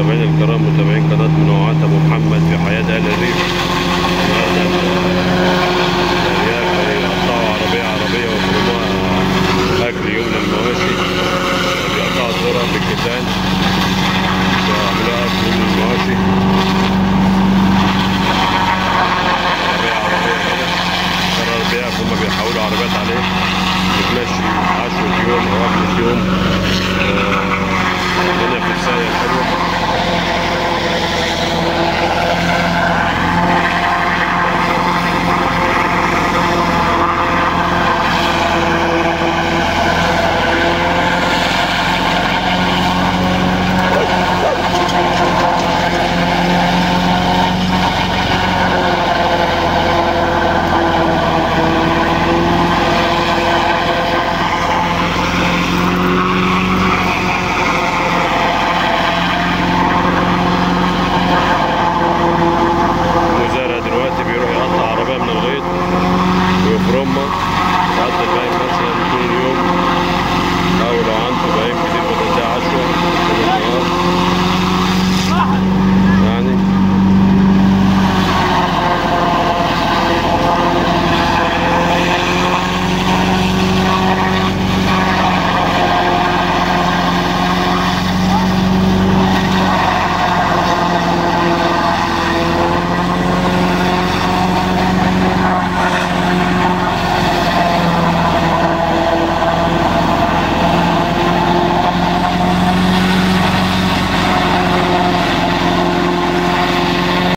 متابعينا الكرام متابعين قناة منوعات أبو محمد في حياة أهل الريف النهارده الأرياف بيقطعوا عربية عربية ويفرموها أكل يوم للمواشي بيقطعوا الذرة بالكتان بيعملوها أكل يوم للمواشي